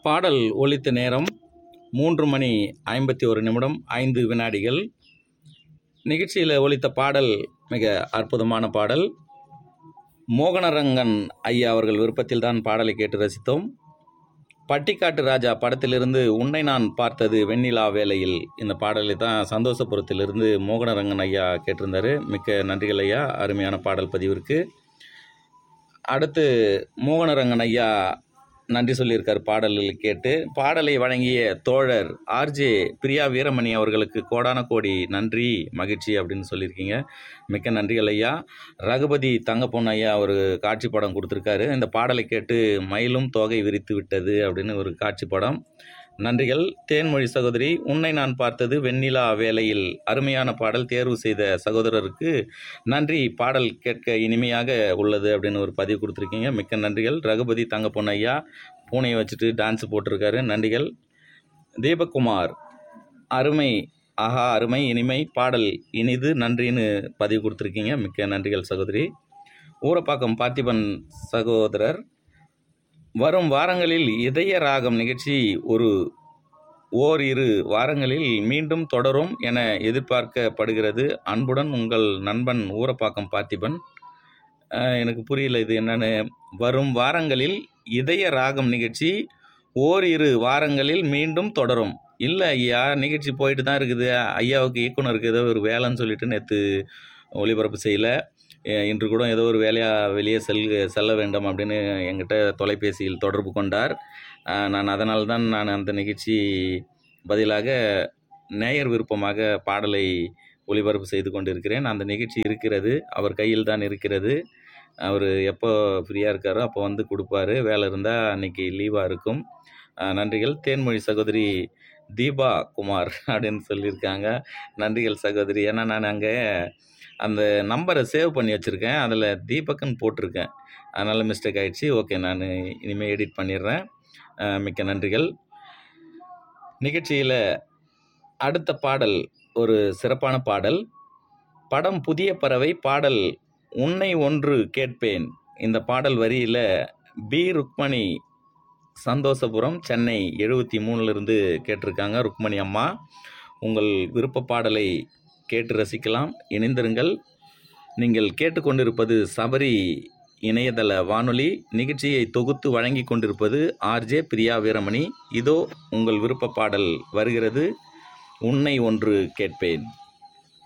பாடல் ஒலித்த நேரம் மூன்று மணி ஐம்பத்தி ஒரு நிமிடம் ஐந்து வினாடிகள் நிகழ்ச்சியில் ஒலித்த பாடல் மிக அற்புதமான பாடல் மோகனரங்கன் ஐயா அவர்கள் விருப்பத்தில் தான் பாடலை கேட்டு ரசித்தோம் பட்டிக்காட்டு ராஜா படத்திலிருந்து உன்னை நான் பார்த்தது வெண்ணிலா வேளையில் இந்த பாடலை தான் சந்தோஷபுரத்திலிருந்து மோகனரங்கன் ஐயா கேட்டிருந்தாரு மிக்க நன்றிகள் ஐயா அருமையான பாடல் பதிவிற்கு அடுத்து மோகனரங்கன் ஐயா நன்றி சொல்லியிருக்கார் பாடலில் கேட்டு பாடலை வழங்கிய தோழர் ஆர்ஜே பிரியா வீரமணி அவர்களுக்கு கோடான கோடி நன்றி மகிழ்ச்சி அப்படின்னு சொல்லியிருக்கீங்க மிக்க நன்றிகள் ஐயா ரகுபதி தங்கப்பொன் ஐயா ஒரு காட்சி படம் கொடுத்துருக்காரு இந்த பாடலை கேட்டு மயிலும் தோகை விரித்து விட்டது அப்படின்னு ஒரு காட்சி படம் நன்றிகள் தேன்மொழி சகோதரி உன்னை நான் பார்த்தது வெண்ணிலா வேளையில் அருமையான பாடல் தேர்வு செய்த சகோதரருக்கு நன்றி பாடல் கேட்க இனிமையாக உள்ளது அப்படின்னு ஒரு பதிவு கொடுத்துருக்கீங்க மிக்க நன்றிகள் ரகுபதி தங்கப்பொன் ஐயா பூனையை வச்சுட்டு டான்ஸ் போட்டிருக்காரு நன்றிகள் தீபக்குமார் அருமை ஆஹா அருமை இனிமை பாடல் இனிது நன்றின்னு பதிவு கொடுத்துருக்கீங்க மிக்க நன்றிகள் சகோதரி ஊரப்பாக்கம் பார்த்திபன் சகோதரர் வரும் வாரங்களில் இதய ராகம் நிகழ்ச்சி ஒரு ஓரிரு வாரங்களில் மீண்டும் தொடரும் என எதிர்பார்க்கப்படுகிறது அன்புடன் உங்கள் நண்பன் ஊரப்பாக்கம் பார்த்திபன் அஹ், எனக்கு புரியல இது என்னன்னு வரும் வாரங்களில் இதய ராகம் நிகழ்ச்சி ஓரிரு வாரங்களில் மீண்டும் தொடரும் இல்லை ஐயா நிகழ்ச்சி போயிட்டு தான் இருக்குது ஐயாவுக்கு இயக்குனருக்கு ஏதோ ஒரு வேலைன்னு சொல்லிட்டு நேற்று ஒளிபரப்பு செய்யலை அஹ் இன்று கூட ஏதோ ஒரு வேலையாக வெளியே செல் செல்ல வேண்டும் அப்படின்னு என்கிட்ட தொலைபேசியில் தொடர்பு கொண்டார் அஹ் நான் அதனால் தான் நான் அந்த நிகழ்ச்சி பதிலாக நேயர் விருப்பமாக பாடலை ஒளிபரப்பு செய்து கொண்டிருக்கிறேன் அந்த நிகழ்ச்சி இருக்கிறது அவர் கையில் தான் இருக்கிறது அவர் எப்போ ஃப்ரீயாக இருக்காரோ அப்போ வந்து கொடுப்பாரு வேலை இருந்தால் அன்னைக்கு லீவாக இருக்கும் அஹ் நன்றிகள் தேன்மொழி சகோதரி தீபா குமார் அப்படின்னு சொல்லியிருக்காங்க நன்றிகள் சகோதரி ஏன்னா நான் அங்கே அந்த நம்பரை சேவ் பண்ணி வச்சுருக்கேன் அதில் தீபக்குன்னு போட்டிருக்கேன் அதனால் மிஸ்டேக் ஆயிடுச்சு ஓகே நான் இனிமேல் எடிட் பண்ணிடுறேன் அஹ் மிக்க நன்றிகள் நிகழ்ச்சியில் அடுத்த பாடல் ஒரு சிறப்பான பாடல் படம் புதிய பறவை பாடல் உன்னை ஒன்று கேட்பேன் இந்த பாடல் வரியில் பி ருக்மணி சந்தோஷபுரம் சென்னை எழுபத்தி மூணுலேருந்து கேட்டிருக்காங்க ருக்மணி அம்மா உங்கள் விருப்ப பாடலை கேட்டு ரசிக்கலாம் இணைந்திருங்கள் நீங்கள் கேட்டுக்கொண்டிருப்பது சபரி இணையதள வானொலி நிகழ்ச்சியை தொகுத்து வழங்கி கொண்டிருப்பது ஆர்ஜே பிரியா வீரமணி இதோ உங்கள் விருப்ப பாடல் வருகிறது உன்னை ஒன்று கேட்பேன்